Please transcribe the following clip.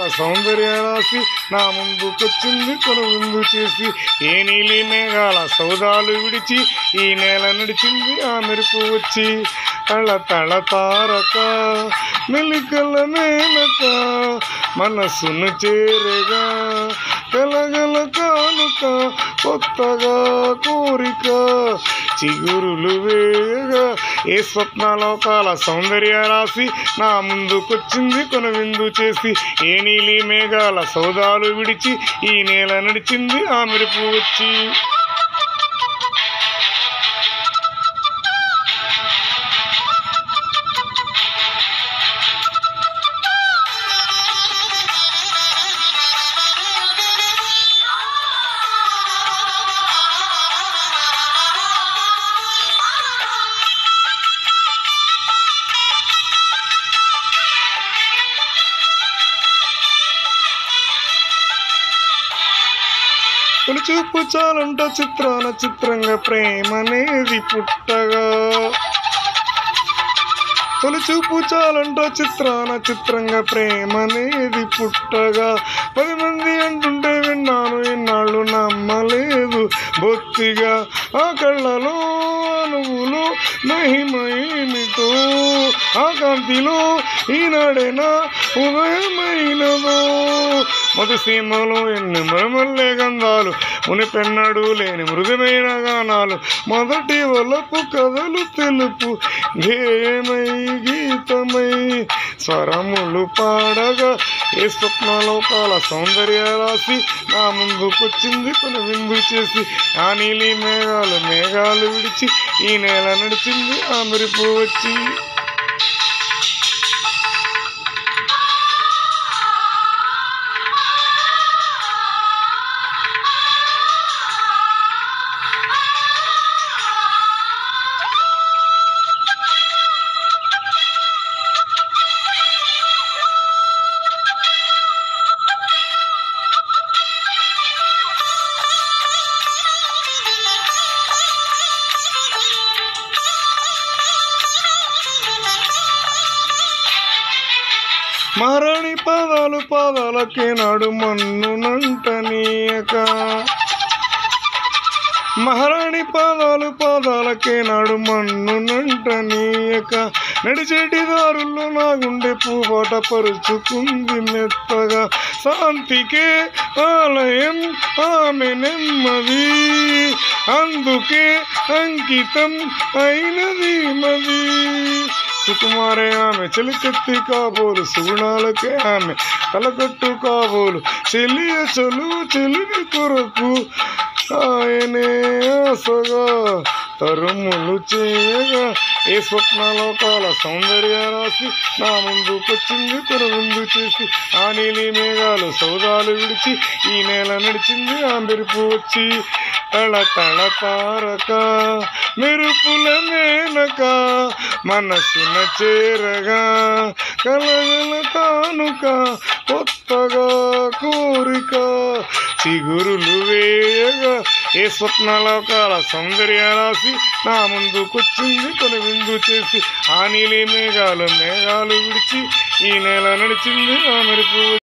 సౌందర్య రాశి నా ముందుకొచ్చింది కొను విందు చేసి ఏ నీలి మేఘాల సౌదాలు విడిచి ఈ నేల నడిచింది ఆ మెరుపు వచ్చి తళ తళ తారక మెలికల మేనక మనసును చేరగా కలగల కానుక కొత్తగా కోరిక చిగురులు వేయగా ఏ స్వప్నలోకాల సౌందర్య రాశి నా ముందుకొచ్చింది కొను విందు చేసి ఏ నీలి మేఘాల సౌదాలు విడిచి ఈ నేల నడిచింది ఆ మెరుపు వచ్చి తొలి చూపు చాలంట చిత్రాన చిత్రంగా ప్రేమనేది పుట్టగా తొలి చూపు చాలంట చిత్రాన చిత్రంగా ప్రేమనేది పుట్టగా పది మంది అంటుంటే విన్నాను ఇన్నాళ్ళు నమ్మలేదు బొత్తిగా ఆ కళ్ళలో అనువులు మహిమ ఏమిటో ఆ కాంతిలో ఈనాడేనా ఉదయమైనదో మధుసీమలో ఎన్ని మరమల్లే గంధాలు మునిపెన్నడు లేని మృదుమైన గానాలు మొదటి వలపు కథలు తెలుపు గేయమై గీతమై స్వరములు పాడగా ఏ స్వప్నలోకాల సౌందర్య రాశి నా ముందుకొచ్చింది కొన్ని విందు చేసి ఆ నీలి మేఘాలు మేఘాలు విడిచి ఈ నేల నడిచింది ఆ మెరుపు వచ్చి మరణి పాదాలు పాదాలకి నాడు మన్నునంటనీయక మహారాణి పాదాలు పాదాలకే నాడు మన్నునంటనీయక నడిచేటి దారుల్లో నా గుండె పూబాట పరుచుకుంది మెత్తగా శాంతికే ఆలయం ఆమె నెమ్మది అందుకే అంకితం అయినది మది సుకుమారే ఆమె చెలికెత్తి కాబోలు సుగుణాలకే ఆమె తలకట్టు కాబోలు చెలియ చలువు చెలివి కొరకు ఆయనే ఆశగా తరుములు చేయగా ఏ స్వప్నలోకాల సౌందర్య రాశి నా ముందుకొచ్చింది కొనువిందు చేసి ఆ నీలి మేఘాలు సౌదాలు విడిచి ఈ నేల నడిచింది ఆ మెరుపు వచ్చి తళ తళ తారక మెరుపుల మేనక మనసున చేరగా కలగల కానుక కొత్తగా కోరిక చిగురులు వేయగా ఏ స్వప్నలోకాల సౌందర్య రాశి నా ముందుకొచ్చింది కొన్ని విందు చేసి ఆ నీలి మేఘాలు మేఘాలు విడిచి ఈ నేల నడిచింది ఆ మెరుపు